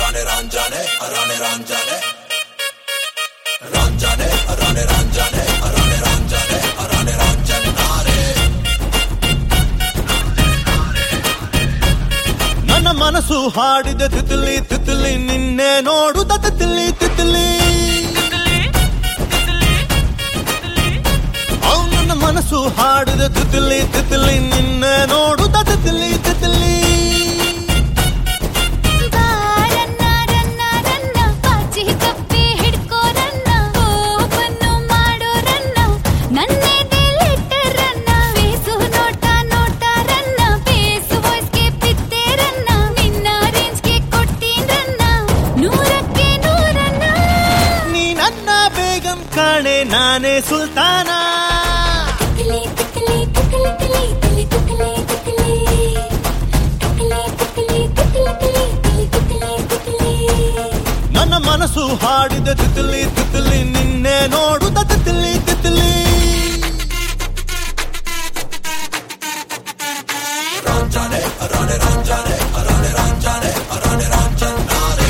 ರಾಣೆ ರಾಂಜಾನೆ ರಾಣೆ ರಾಂಜಾನೆ ರಾಂಜಾನೆ ರಾಣೆ ರಾಂಜಾನೆ ರಾಣೆ ರಾಂಜಾನೆ ರಾಣೆ ರಾಂಜನಾರೆ ನನ್ನ ಮನಸ್ಸು ಹಾಡಿದ ತಿತಿಲಿ ತಿತಿಲಿ ನಿನ್ನೆ ನೋಡುದ ತಿತಿಲಿ ತಿತಿಲಿ ಅವ್ ನನ್ನ ಮನಸ್ಸು ಹಾಡಿದ ತಿತಿಲಿ ತಿತಿಲಿ ನಿನ್ನೆ ನೋಡುದ ತಿತಿಲಿ ತಿತಿಲಿ ಬಾರನ್ನ ರನ್ನ ರನ್ನ ಪಾಚಿ ಕಪ್ಪಿ ಹಿಡ್ಕೋರನ್ನ ಓಪನ್ನು ಮಾಡೋರನ್ನ ನನ್ನೆದೆಲಿಟ್ಟರನ್ನ ಫೇಸು ನೋಟ ನೋಟಾರನ್ನ ಫೇಸು ವಾಯ್ಸ್ಗೆ ಬಿತ್ತೇರನ್ನ ನಿನ್ನ ರೇಂಜ್ಗೆ ಕೊಟ್ಟೀರನ್ನ ನೂರಕ್ಕೆ ನೂರನ್ನ ನೀ ನನ್ನ ಬೇಗಂ ಕಾಣೆ ನಾನೇ ಸುಲ್ತಾನ ತಿಕ್ಲಿ ತಿಕ್ಲಿ ತಿಕ್ಲಿ ತಿಕ್ಲಿ ತಿಕ್ಲಿ ತಿಕ್ಲಿ ತಿಕ್ಲಿ ತಿಕ್ಲಿ ತಿಕ್ಲಿ ತಿಕ್ಲಿ ತಿಕ್ಲಿ ತಿಕ್ಲಿ ನನ್ನ ಮನಸ್ಸು ಹಾಡಿದ ತಿತಿಲಿ ತಿತಿಲಿ ನಿನ್ನೆ ನೋಡುದ ತಿತಿಲಿ ತಿತಿಲಿ ರಾಂಜಾನೆ ರಾಣೆ ರಾಂಜಾನೆ ರಾಣೆ ರಾಂಜಾನೆ ರಾಣೆ ರಾಂಜನಾರೆ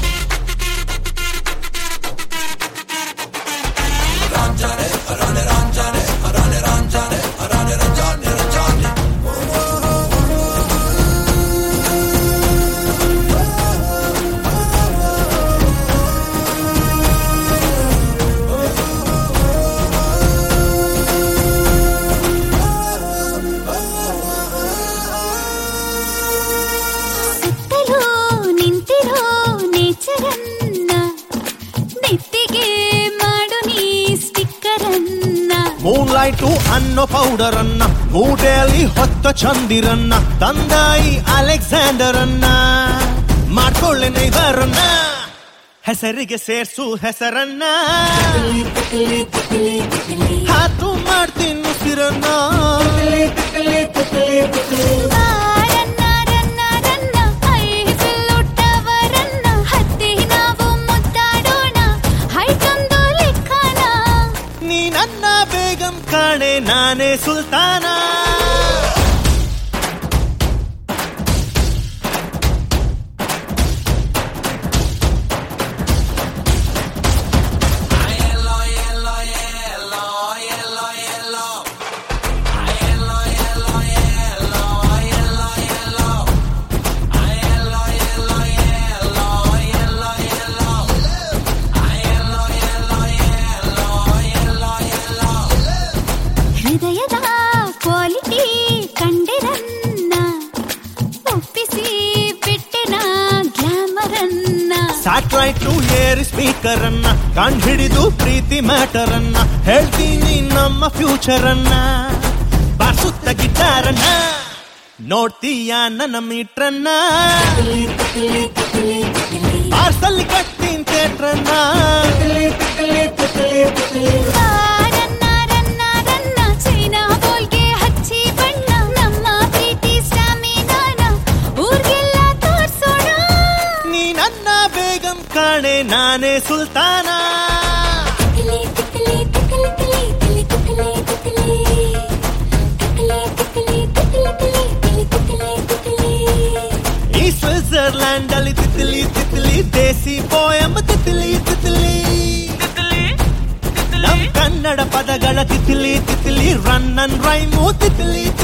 ರಾಂಜಾನೆ ರಾಣೆ ರಾಂಜಾನೆ ರಾಣೆ ರಾಂಜಾನೆ ರಾಣೆ ರಾಂಜಾನೆ ರಾಂಜಾನೆ ಸುತ್ತಲೂ ನಿಂತಿರೋ ನೇಚರನ್ನ ನೆತ್ತಿಗೆ ಮಾಡು ನೀ ಸ್ಟಿಕ್ಕರನ್ನ ಮೂನ್ ಲೈಟು ಅನ್ನೋ ಪೌಡರ್ ಅನ್ನ ಮೂಟೆಯಲ್ಲಿ ಹೊತ್ತ ಚಂದಿರನ್ನ ತಂದಾಯಿ ಅಲೆಕ್ಸಾಂಡರ್ ಅನ್ನ ಮಾಡ್ಕೊಳ್ಳೆ ನೈದರನ್ನ ಹೆಸರಿಗೆ ಸೇರ್ಸು ಹೆಸರನ್ನ ಹಾತು ಮಾಡ್ತೀನಿ ಉಸಿರನ್ನ ಬಾರನ್ನ ರನ್ನ ರನ್ನ ಐಫಿಲ್ ಟವರನ್ನ ಹತ್ತಿ ನಾವು ಮುದ್ದಾಡೋಣ ಹೈಟೊಂದು ಲೆಕ್ಕನ ನೀ ನನ್ನ ಬೇಗಂ ಕಾಣೆ ನಾನೇ ಸುಲ್ತಾನ ಹೃದಯದ ಕ್ವಾಲಿಟಿ ಕಂಡಿರನ್ನ ಒಪ್ಪಿಸಿ ಬಿಟ್ಟೆನ ಗ್ಲಾಮರನ್ನ ಸ್ಯಾಟಲೈಟ್ ಏರ್ ಸ್ಪೀಕರ್ ಅನ್ನ ಕಂಡು ಹಿಡಿದು ಪ್ರೀತಿ ಮ್ಯಾಟರ್ ಅನ್ನ ಹೇಳ್ತೀನಿ ನಮ್ಮ ಫ್ಯೂಚರ್ ಅನ್ನ ಬಾರ್ಸುತ್ತ ಗಿಟಾರನ್ನ ನೋಡ್ತೀಯ ನನ್ನ ಮೀಟ್ರನ್ನ ಪಾರ್ಸಲ್ ಕಟ್ತೀನಿ ಥಿಯೇಟ್ರನ್ನ ಬಾರನ್ನ ರನ್ನ ರನ್ನ ಚೈನಾ ಬೋಲ್ಗೆ ಹಚ್ಚಿ ಬಣ್ಣ ನಮ್ಮ ಪ್ರೀತಿ ಸ್ಟಾಮಿನಾನ ಊರ್ಗೆಲ್ಲ ತೋರ್ಸೋಣ ನೀ ನನ್ನ ಬೇಗಂ ಕಾಣೆ ನಾನೇ ಸುಲ್ತಾನ ತಿಕ್ಲಿ ತಿಕ್ಲಿ ತಿಕ್ಲಿ ತಿಕ್ಲಿ ತಿಕ್ಲಿ ತಿಕ್ಲಿ ತಿಕ್ಲಿ ತಿಕ್ಲಿ ತಿಕ್ಲಿ ತಿಕ್ಲಿ ತಿಕ್ಲಿ ಈ ಸ್ವಿಟ್ಜರ್ಲ್ಯಾಂಡ್ ಅಲ್ಲಿ ತಿತ್ಲಿ ತಿತ್ಲಿ ದೇಸಿ ಪೋಯಂ ತಿತ್ಲಿ ತಿತ್ಲಿ ನಮ್ ಕನ್ನಡ ಪದಗಳ ತಿತ್ಲಿ ತಿತ್ಲಿ ರನ್ ಅನ್ ರೈಮು ತಿತ್ಲಿ